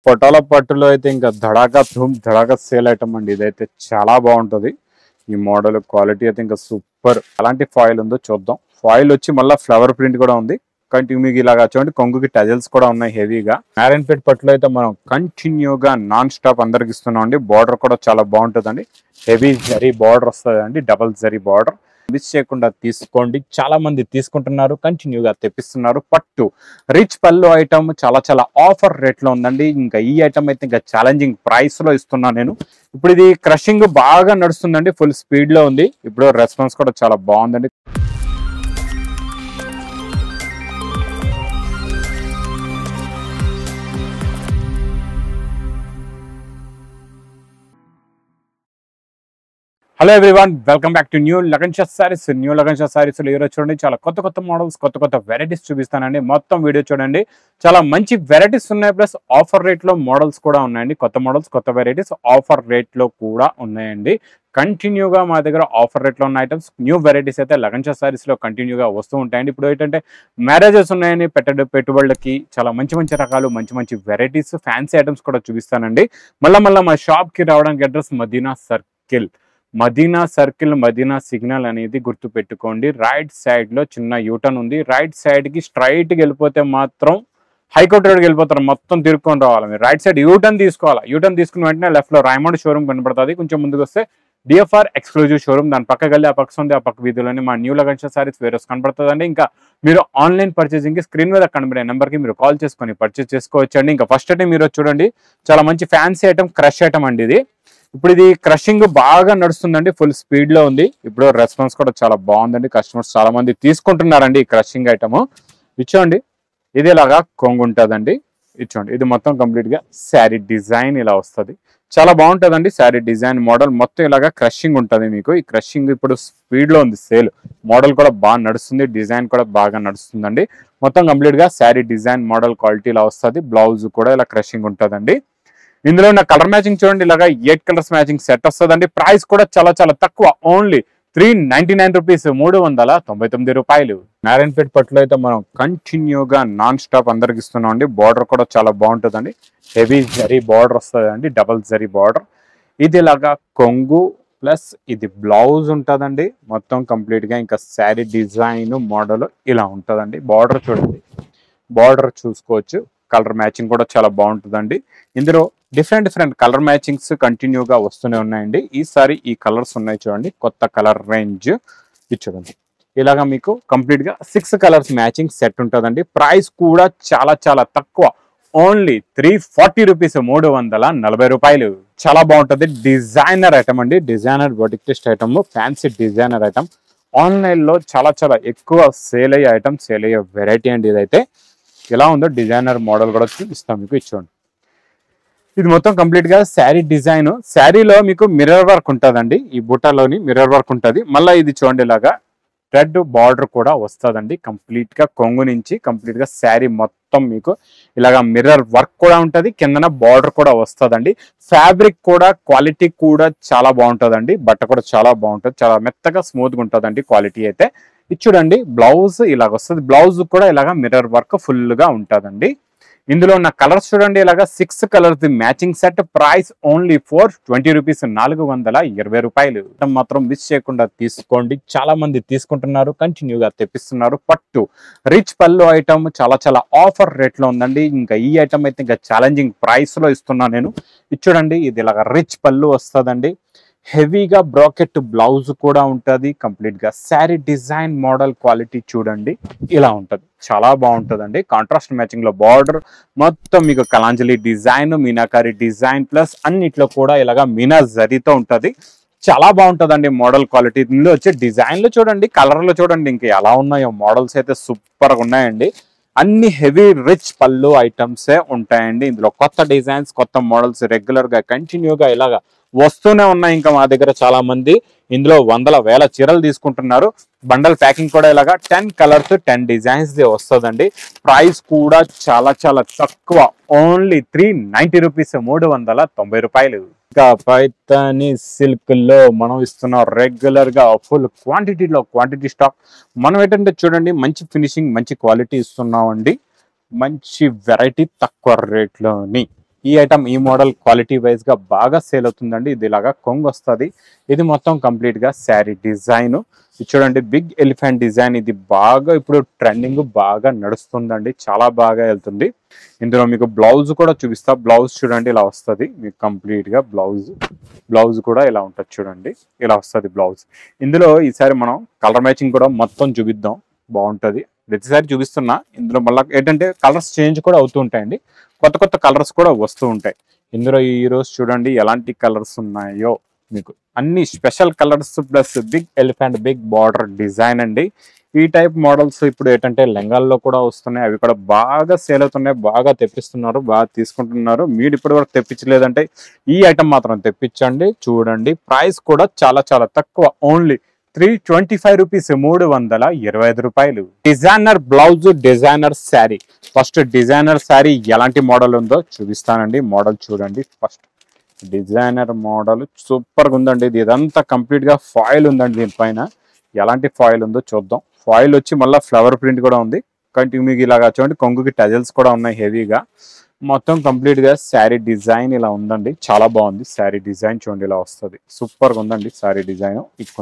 పొటాల పట్టులో అయితే ఇంకా ధడాకా ధూమ్ ధడాకా సేల్ ఐటమ్ అండి ఇదైతే చాలా బాగుంటది ఈ మోడల్ క్వాలిటీ అయితే ఇంకా సూపర్ ఎలాంటి ఫాయిల్ ఉందో చూద్దాం ఫాయిల్ వచ్చి మళ్ళీ ఫ్లవర్ ప్రింట్ కూడా ఉంది కంటిన్యూ మీకు ఇలాగా చూడండి కొంగుకి టజల్స్ కూడా ఉన్నాయి హెవీగా నారాయణపేట పట్టులో అయితే మనం కంటిన్యూగా నాన్ స్టాప్ అందరికి ఇస్తున్నాం అండి బార్డర్ కూడా చాలా బాగుంటుందండి హెవీ జరీ బార్డర్ వస్తుంది అండి డబల్ జరీ బార్డర్ మిస్ చేయకుండా తీసుకోండి చాలా మంది తీసుకుంటున్నారు కంటిన్యూగా తెప్పిస్తున్నారు పట్టు రిచ్ పళ్ళు ఐటమ్ చాలా చాలా ఆఫర్ రేట్ లో ఉందండి ఇంకా ఈ ఐటమ్ అయితే ఇంకా ఛాలెంజింగ్ ప్రైస్ లో ఇస్తున్నా నేను ఇప్పుడు ఇది క్రషింగ్ బాగా నడుస్తుందండి ఫుల్ స్పీడ్ లో ఉంది ఇప్పుడు రెస్పాన్స్ కూడా చాలా బాగుందండి hello everyone welcome back to new Lagan Sha sarees new Lagan Sha sarees లో ఈరోజు చూడండి చాలా కొత్త కొత్త మోడల్స్ కొత్త కొత్త వెరైటీస్ చూపిస్తానండి మొత్తం వీడియో చూడండి చాలా మంచి వెరైటీస్ ఉన్నాయి ప్లస్ ఆఫర్ రేట్ లో మోడల్స్ కూడా ఉన్నాయండి కొత్త మోడల్స్ కొత్త వెరైటీస్ ఆఫర్ రేట్ లో కూడా ఉన్నాయండి కంటిన్యూగా మా దగ్గర ఆఫర్ రేట్లో ఉన్న ఐటమ్స్ న్యూ వెరైటీస్ అయితే లగన్ షా సారీస్ లో కంటిన్యూగా వస్తూ ఉంటాయండి ఇప్పుడు ఏంటంటే మ్యారేజెస్ ఉన్నాయని పెట్ట పెట్టుబడులకి చాలా మంచి మంచి రకాలు మంచి మంచి వెరైటీస్ ఫ్యాన్సీ ఐటమ్స్ కూడా చూపిస్తానండి మళ్ళీ మళ్ళీ మా షాప్ కి రావడానికి address Madina circle Madina circle Madina signal అనేది గుర్తు పెట్టుకోండి రైట్ సైడ్ లో చిన్న యూటర్న్ ఉంది రైట్ సైడ్ కి స్ట్రైట్ కి వెళ్ళిపోతే మాత్రం హైకోర్టు రోడ్కి వెళ్ళిపోతారు మొత్తం తిరుక్కొని రావాలి మీరు రైట్ సైడ్ యూటర్న్ తీసుకోవాలి యూటర్న్ తీసుకున్న వెంటనే లెఫ్ట్ లో రాయమండ్ షోరూమ్ కనబడుతుంది కొంచెం ముందుకు వస్తే డిఎఫ్ఆర్ ఎక్స్క్లూజివ్ షోరూమ్ దాని పక్క గల్లి ఆ పక్క ఉంది ఆ పక్క వీధిలోనే మా న్యూ లగన్ సారీస్ వేరే కనబడుతుందండి ఇంకా మీరు ఆన్లైన్ పర్చేసింగ్ కి స్క్రీన్ మీద కనబడే నెంబర్ కి మీరు కాల్ చేసుకొని పర్చేస్ చేసుకోవచ్చు అండి ఇంకా ఫస్ట్ అయితే మీరు చూడండి చాలా మంచి ఫ్యాన్సీ ఐటమ్ క్రష్ ఐటమ్ అండి ఇది ఇప్పుడు ఇది క్రషింగ్ బాగా నడుస్తుందండి ఫుల్ స్పీడ్ లో ఉంది ఇప్పుడు రెస్పాన్స్ కూడా చాలా బాగుందండి కస్టమర్స్ చాలా మంది తీసుకుంటున్నారండి ఈ క్రషింగ్ ఐటమ్ ఇచ్చోండి ఇది ఇలాగా కొంగు ఉంటుందండి ఇచ్చోండి ఇది మొత్తం కంప్లీట్ గా శారీ డిజైన్ ఇలా వస్తుంది చాలా బాగుంటుందండి శారీ డిజైన్ మోడల్ మొత్తం ఇలాగా క్రషింగ్ ఉంటుంది మీకు ఈ క్రషింగ్ ఇప్పుడు స్పీడ్ లో ఉంది సేల్ మోడల్ కూడా బాగా నడుస్తుంది డిజైన్ కూడా బాగా నడుస్తుందండి మొత్తం కంప్లీట్ గా శారీ డిజైన్ మోడల్ క్వాలిటీ ఇలా వస్తుంది బ్లౌజ్ కూడా ఇలా క్రషింగ్ ఉంటుందండి ఇందులో ఉన్న కలర్ మ్యాచింగ్ చూడండి ఇలాగా ఎయిట్ కలర్స్ మ్యాచింగ్ సెట్ వస్తుందండి ప్రైస్ కూడా చాలా చాలా తక్కువ only three ninety nine rupees మూడు వందల తొంభై తొమ్మిది రూపాయలు నారాయణపేట పట్టులో అయితే మనం కంటిన్యూగా నాన్ స్టాప్ అందరికి ఇస్తున్నాం అండి బార్డర్ కూడా చాలా బాగుంటుందండి హెవీ జరీ బార్డర్ వస్తుందండి డబల్ జరీ బార్డర్ ఇది ఇలాగా కొంగు ప్లస్ ఇది బ్లౌజ్ ఉంటుందండి మొత్తం కంప్లీట్ గా ఇంకా శారీ డిజైన్ మోడల్ ఇలా ఉంటుందండి బార్డర్ చూడండి బార్డర్ చూసుకోవచ్చు కలర్ మ్యాచింగ్ కూడా చాలా బాగుంటుందండి ఇందులో డిఫరెంట్ డిఫరెంట్ కలర్ మ్యాచింగ్స్ కంటిన్యూగా వస్తూనే ఉన్నాయండి ఈసారి ఈ కలర్స్ ఉన్నాయి చూడండి కొత్త కలర్ రేంజ్ ఇది చూడండి ఇలాగా మీకు కంప్లీట్ గా సిక్స్ కలర్స్ మ్యాచింగ్ సెట్ ఉంటుందండి ప్రైస్ కూడా చాలా చాలా తక్కువ ఓన్లీ త్రీ ఫార్టీ రూపీస్ మూడు వందల నలభై రూపాయలు చాలా బాగుంటుంది డిజైనర్ ఐటమ్ అండి designer boutique test item fancy designer item online లో చాలా చాలా ఎక్కువ సేల్ అయ్యే ఐటమ్ సేల్ అయ్యే వెరైటీ అండి ఇదైతే ఎలా ఉందో డిజైనర్ మోడల్ కూడా చూపిస్తాం మీకు ఇచ్చోండి ఇది మొత్తం కంప్లీట్ గా శారీ డిజైన్ శారీలో మీకు మిర్రర్ వర్క్ ఉంటుందండి ఈ బుట్టలోని మిర్రర్ వర్క్ ఉంటుంది మళ్ళీ ఇది చూడండి ఇలాగా రెడ్ బార్డర్ కూడా వస్తుందండి కంప్లీట్ గా కొంగు నుంచి కంప్లీట్ గా శారీ మొత్తం మీకు ఇలాగా మిర్రర్ వర్క్ కూడా ఉంటది కిందన బార్డర్ కూడా వస్తుందండి ఫ్యాబ్రిక్ కూడా క్వాలిటీ కూడా చాలా బాగుంటుందండి బట్ట కూడా చాలా బాగుంటుంది చాలా మెత్తగా స్మూత్ గా ఉంటుందండి క్వాలిటీ అయితే ఇది చూడండి బ్లౌజ్ ఇలాగ వస్తుంది బ్లౌజ్ కూడా ఇలాగా మిర్రర్ వర్క్ ఫుల్ గా ఉంటుందండి ఇందులో ఉన్న కలర్స్ చూడండి ఇలాగా six colours matching set price only four twenty rupees నాలుగు వందల ఇరవై రూపాయలు మాత్రం మిస్ చేయకుండా తీసుకోండి చాలా మంది తీసుకుంటున్నారు కంటిన్యూగా తెప్పిస్తున్నారు పట్టు రిచ్ పళ్ళు ఐటమ్ చాలా చాలా ఆఫర్ రేట్ లో ఉందండి ఇంకా ఈ ఐటమ్ అయితే ఇంకా ఛాలెంజింగ్ ప్రైస్ లో ఇస్తున్నా నేను ఇది చూడండి ఇది ఇలాగా రిచ్ పళ్ళు వస్తుందండి హెవీగా బ్రాకెట్ బ్లౌజ్ కూడా ఉంటుంది కంప్లీట్ గా శారీ డిజైన్ మోడల్ క్వాలిటీ చూడండి ఇలా ఉంటది చాలా బాగుంటుందండి కాంట్రాస్ట్ మ్యాచింగ్ లో బార్డర్ మొత్తం మీకు కలాంజలి డిజైన్ మీనాకారి డిజైన్ ప్లస్ అన్నిట్లో కూడా ఇలాగా మీనా జరీతో ఉంటది చాలా బాగుంటుందండి మోడల్ క్వాలిటీ ఇందులో వచ్చే డిజైన్ లో చూడండి కలర్ లో చూడండి ఇంకా ఎలా ఉన్నాయో మోడల్స్ అయితే సూపర్ గా ఉన్నాయండి అన్ని హెవీ రిచ్ పళ్ళు ఐటమ్సే ఉంటాయండి ఇందులో కొత్త డిజైన్స్ కొత్త మోడల్స్ రెగ్యులర్ గా కంటిన్యూగా ఇలాగా వస్తూనే ఉన్నాయి ఇంకా మా దగ్గర చాలా మంది ఇందులో వందల వేల చీరలు తీసుకుంటున్నారు బండల్ ప్యాకింగ్ కూడా ఇలాగా టెన్ కలర్స్ టెన్ డిజైన్స్ వస్తుందండి ప్రైస్ కూడా చాలా చాలా తక్కువ ఓన్లీ త్రీ నైన్టీ రూపీస్ మూడు వందల తొంభై రూపాయలు ఇంకా పైతాని సిల్క్ లో మనం ఇస్తున్న రెగ్యులర్ గా ఫుల్ క్వాంటిటీలో క్వాంటిటీ స్టాక్ మనం ఏంటంటే చూడండి మంచి ఫినిషింగ్ మంచి క్వాలిటీ ఇస్తున్నామండి మంచి వెరైటీ తక్కువ రేట్లోని ఈ ఐటమ్ ఈ మోడల్ క్వాలిటీ వైజ్ గా బాగా సేల్ అవుతుందండి ఇది ఇలాగా కొంగు వస్తుంది ఇది మొత్తం కంప్లీట్ గా శారీ డిజైన్ ఇది చూడండి బిగ్ ఎలిఫెంట్ డిజైన్ ఇది బాగా ఇప్పుడు ట్రెండింగ్ బాగా నడుస్తుందండి చాలా బాగా వెళ్తుంది ఇందులో మీకు బ్లౌజ్ కూడా చూపిస్తా బ్లౌజ్ చూడండి ఇలా వస్తుంది మీకు కంప్లీట్ గా బ్లౌజ్ బ్లౌజ్ కూడా ఇలా ఉంటుంది చూడండి ఇలా వస్తుంది బ్లౌజ్ ఇందులో ఈసారి మనం కలర్ మ్యాచింగ్ కూడా మొత్తం చూపిద్దాం బాగుంటది ప్రతిసారి చూపిస్తున్నా ఇందులో మళ్ళీ ఏంటంటే కలర్స్ చేంజ్ కూడా అవుతూ ఉంటాయండి కొత్త కొత్త కలర్స్ కూడా వస్తూ ఉంటాయి ఇందులో ఈ రోజు చూడండి ఎలాంటి కలర్స్ ఉన్నాయో మీకు అన్ని special colours plus big elephant big border design అండి ఈ టైప్ మోడల్స్ ఇప్పుడు ఏంటంటే లెంగాల్లో కూడా వస్తున్నాయి అవి కూడా బాగా సేల్ అవుతున్నాయి బాగా తెప్పిస్తున్నారు బాగా తీసుకుంటున్నారు మీరు ఇప్పటి వరకు తెప్పించలేదంటే ఈ ఐటమ్ మాత్రం తెప్పించండి చూడండి ప్రైస్ కూడా చాలా చాలా తక్కువ only three twenty five rupees మూడు వందల ఇరవై ఐదు రూపాయలు designer blouse designer sari first designer sari ఎలాంటి మోడల్ ఉందో చూపిస్తానండి మోడల్ చూడండి ఫస్ట్ డిజైనర్ మోడల్ సూపర్ గా ఉందండి ఇది ఇదంతా కంప్లీట్ గా ఫాయిల్ ఉందండి దీనిపైన ఎలాంటి ఫాయిల్ ఉందో చూద్దాం ఫాయిల్ వచ్చి మళ్ళీ ఫ్లవర్ ప్రింట్ కూడా ఉంది కంటిన్యూ మీకు ఇలాగా చూడండి కొంగుకి టజల్స్ కూడా ఉన్నాయి హెవీగా మొత్తం కంప్లీట్ గా శారీ డిజైన్ ఇలా ఉందండి చాలా బాగుంది శారీ డిజైన్ చూడండి ఇలా వస్తుంది సూపర్ గా ఉందండి శారీ డిజైన్ ఇక్కడ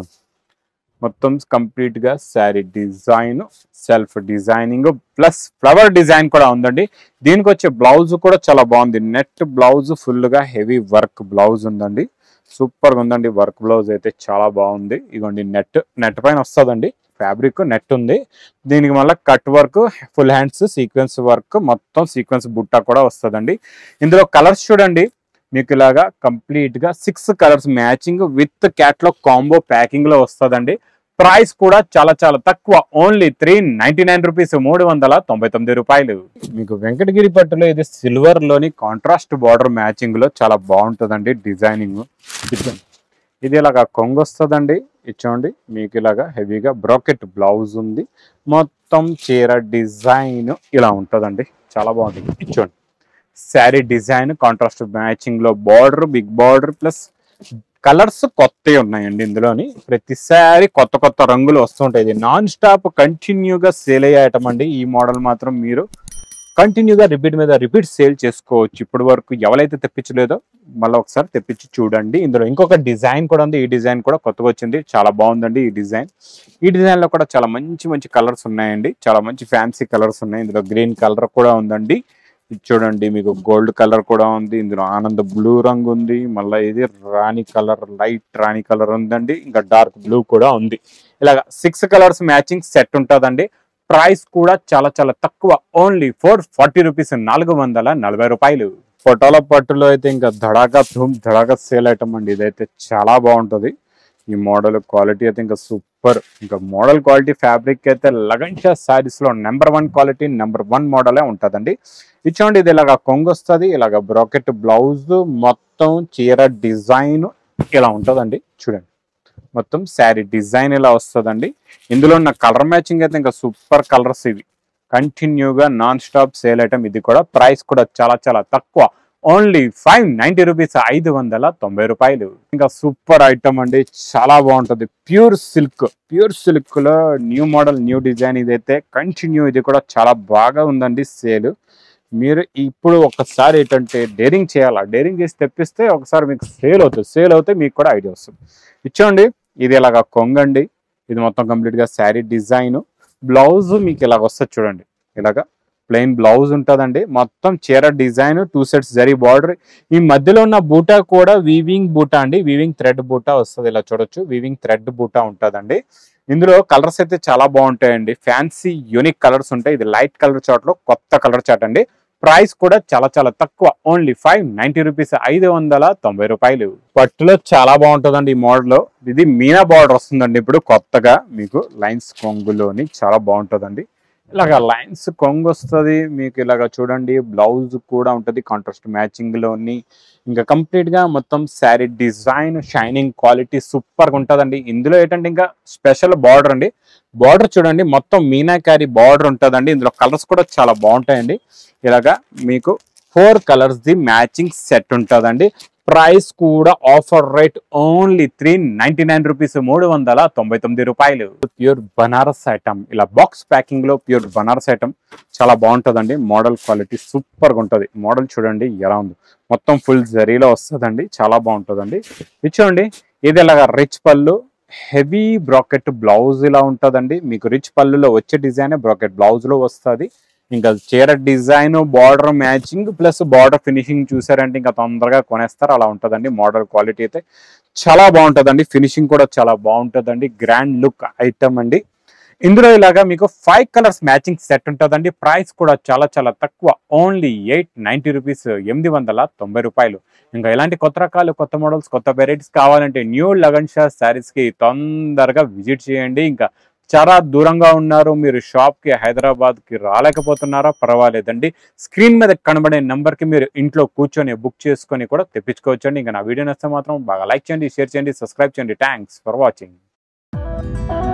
మొత్తం కంప్లీట్ గా sari design self designing plus flower design కూడా ఉందండి దీనికి వచ్చే బ్లౌజ్ కూడా చాలా బాగుంది నెట్ బ్లౌజ్ ఫుల్ గా హెవీ వర్క్ బ్లౌజ్ ఉందండి సూపర్ గా ఉందండి వర్క్ బ్లౌజ్ అయితే చాలా బాగుంది ఇగోండి నెట్ నెట్ పైన వస్తుందండి ఫ్యాబ్రిక్ నెట్ ఉంది దీనికి మళ్ళీ cut work full hands sequence work మొత్తం సీక్వెన్స్ బుట్ట కూడా వస్తుందండి ఇందులో కలర్స్ చూడండి మీకు ఇలాగా కంప్లీట్ గా six colours matching with catalogue combo packing లో వస్తుందండి ప్రైస్ కూడా చాలా చాలా తక్కువ only three ninety nine rupees మూడు వందల తొంభై తొమ్మిది రూపాయలు మీకు వెంకటగిరి పట్టులో ఇది సిల్వర్ లోని కాంట్రాస్ట్ బార్డర్ మ్యాచింగ్ లో చాలా బాగుంటుందండి డిజైనింగ్ ఇది ఇలాగా కొంగు వస్తుందండి ఇచ్చోండి మీకు ఇలాగా హెవీగా బ్రాకెట్ బ్లౌజ్ ఉంది మొత్తం చీర డిజైన్ ఇలా ఉంటుందండి చాలా బాగుంటుంది ఇచ్చోండి శారీ డిజైన్ కాంట్రాస్ట్ మ్యాచింగ్ లో border big border plus colours కొత్తవి ఉన్నాయండి ఇందులోని ప్రతిసారి కొత్త కొత్త రంగులు వస్తుంటాయి ఇది నాన్ స్టాప్ కంటిన్యూగా సేల్ అయ్యే ఐటమ్ అండి ఈ మోడల్ మాత్రం మీరు కంటిన్యూగా రిపీట్ మీద రిపీట్ సేల్ చేసుకోవచ్చు ఇప్పటి వరకు ఎవరైతే తెప్పించలేదో మళ్ళీ ఒకసారి తెప్పించి చూడండి ఇందులో ఇంకొక డిజైన్ కూడా ఉంది ఈ డిజైన్ కూడా కొత్తగా వచ్చింది చాలా బాగుందండి ఈ డిజైన్ ఈ డిజైన్ లో కూడా చాలా మంచి మంచి కలర్స్ ఉన్నాయండి చాలా మంచి ఫ్యాన్సీ కలర్స్ ఉన్నాయి ఇందులో గ్రీన్ కలర్ కూడా ఉందండి ఇది చూడండి మీకు గోల్డ్ కలర్ కూడా ఉంది ఇందులో ఆనంద్ బ్లూ రంగు ఉంది మళ్ళీ ఇది rani colour light rani colour ఉందండి ఇంకా డార్క్ బ్లూ కూడా ఉంది ఇలాగా సిక్స్ కలర్స్ మ్యాచింగ్ సెట్ ఉంటుందండి ప్రైస్ కూడా చాలా చాలా తక్కువ ఓన్లీ ఫోర్ ఫార్టీ రూపీస్ నాలుగు వందల నలభై రూపాయలు ఫోటోల పట్టులో అయితే ఇంకా ధడాకా ధూమ్ ధడాకా సేల్ ఐటమ్ అండి ఇదైతే చాలా బాగుంటది ఈ మోడల్ క్వాలిటీ అయితే ఇంకా సూపర్ ఇంకా మోడల్ క్వాలిటీ ఫ్యాబ్రిక్ అయితే లగన్షా సారీస్ లో number one quality number one మోడలే ఉంటదండి ఇచ్చోండి ఇది ఇలాగ కొంగు వస్తుంది ఇలాగ బ్రాకెట్ బ్లౌజ్ మొత్తం చీర డిజైన్ ఇలా ఉంటదండి చూడండి మొత్తం శారీ డిజైన్ ఇలా వస్తుందండి ఇందులో ఉన్న కలర్ మ్యాచింగ్ అయితే ఇంకా సూపర్ కలర్స్ ఇవి కంటిన్యూగా నాన్ స్టాప్ సేల్ ఐటమ్ ఇది కూడా ప్రైస్ కూడా చాలా చాలా తక్కువ ఓన్లీ ఫైవ్ నైన్టీ రూపీస్ ఐదు వందల తొంభై రూపాయలు ఇంకా సూపర్ ఐటమ్ అండి చాలా బాగుంటుంది ప్యూర్ సిల్క్ ప్యూర్ సిల్క్ లో న్యూ మోడల్ న్యూ డిజైన్ ఇదైతే కంటిన్యూ ఇది కూడా చాలా బాగా ఉందండి సేల్ మీరు ఇప్పుడు ఒకసారి ఏంటంటే డేరింగ్ చేయాలా డేరింగ్ చేసి తెప్పిస్తే ఒకసారి మీకు సేల్ అవుతుంది సేల్ అవుతే మీకు కూడా ఐడియా వస్తుంది ఇచ్చోండి ఇది ఇలాగా కొంగండి ఇది మొత్తం కంప్లీట్ గా శారీ డిజైన్ బ్లౌజ్ మీకు ఇలాగ వస్తుంది చూడండి ఇలాగా ప్లెయిన్ బ్లౌజ్ ఉంటుందండి మొత్తం చీర design two sets zari border ఈ మధ్యలో ఉన్న బూటా కూడా వీవింగ్ బూటా అండి వీవింగ్ థ్రెడ్ బూటా వస్తుంది ఇలా చూడొచ్చు వీవింగ్ థ్రెడ్ బూటా ఉంటుందండి ఇందులో కలర్స్ అయితే చాలా బాగుంటాయండి ఫ్యాన్సీ యూనిక్ కలర్స్ ఉంటాయి ఇది లైట్ కలర్ చాట్ లో కొత్త కలర్ చాట్ అండి ప్రైస్ కూడా చాలా చాలా తక్కువ ఓన్లీ ఫైవ్ నైన్టీ రూపీస్ ఐదు వందల తొంభై రూపాయలు పట్టులో చాలా బాగుంటుందండి ఈ మోడల్ లో ఇది మీనా బార్డర్ వస్తుందండి ఇప్పుడు కొత్తగా మీకు లైన్స్ కొంగులోని చాలా బాగుంటుందండి ఇలాగ లైన్స్ కొంగు వస్తుంది మీకు ఇలాగ చూడండి బ్లౌజ్ కూడా ఉంటుంది కాంట్రాస్ట్ మ్యాచింగ్ లోని ఇంకా కంప్లీట్ గా మొత్తం sari design shining quality super గా ఉంటుందండి ఇందులో ఏంటంటే ఇంకా స్పెషల్ బార్డర్ అండి బార్డర్ చూడండి మొత్తం మీనాకారి బార్డర్ ఉంటుందండి ఇందులో కలర్స్ కూడా చాలా బాగుంటాయండి ఇలాగా మీకు four colours the matching set ఉంటుందండి ప్రైస్ కూడా offer rate only three ninety nine rupees మూడు వందల తొంభై తొమ్మిది రూపాయలు ప్యూర్ బనారస్ ఐటమ్ ఇలా బాక్స్ ప్యాకింగ్ లో ప్యూర్ బనారస్ ఐటమ్ చాలా బాగుంటుందండి మోడల్ క్వాలిటీ సూపర్ గా ఉంటుంది మోడల్ చూడండి ఎలా ఉంది మొత్తం ఫుల్ జరీలో వస్తుందండి చాలా బాగుంటుందండి ఇది చూడండి ఇది ఇలాగా రిచ్ పళ్ళు హెవీ బ్రాకెట్ బ్లౌజ్ ఇలా ఉంటుందండి మీకు రిచ్ పళ్ళులో వచ్చే డిజైన్ బ్రాకెట్ బ్లౌజ్ లో వస్తుంది ఇంకా చీర design border matching plus border finishing చూసారంటే ఇంకా తొందరగా కొనేస్తారు అలా ఉంటుందండి మోడల్ క్వాలిటీ అయితే చాలా బాగుంటుందండి ఫినిషింగ్ కూడా చాలా బాగుంటుందండి గ్రాండ్ లుక్ ఐటమ్ అండి ఇందులో ఇలాగా మీకు ఫైవ్ కలర్స్ మ్యాచింగ్ సెట్ ఉంటుందండి ప్రైస్ కూడా చాలా చాలా తక్కువ ఓన్లీ ఎయిట్ నైంటీ రూపీస్ ఎనిమిది వందల తొంభై రూపాయలు ఇంకా ఇలాంటి కొత్త రకాలు కొత్త మోడల్స్ కొత్త వెరైటీస్ కావాలంటే న్యూ లగన్ షా శారీస్ కి తొందరగా విజిట్ చేయండి ఇంకా చాలా దూరంగా ఉన్నారు మీరు షాప్ కి హైదరాబాద్ కి రాలేకపోతున్నారా పర్వాలేదండి స్క్రీన్ మీద కనబడే నెంబర్ కి మీరు ఇంట్లో కూర్చొని బుక్ చేసుకొని కూడా తెప్పించుకోవచ్చండి ఇంకా నా వీడియో నచ్చితే మాత్రం బాగా లైక్ చేయండి షేర్ చేయండి సబ్స్క్రైబ్ చేయండి థ్యాంక్స్ ఫర్ వాచింగ్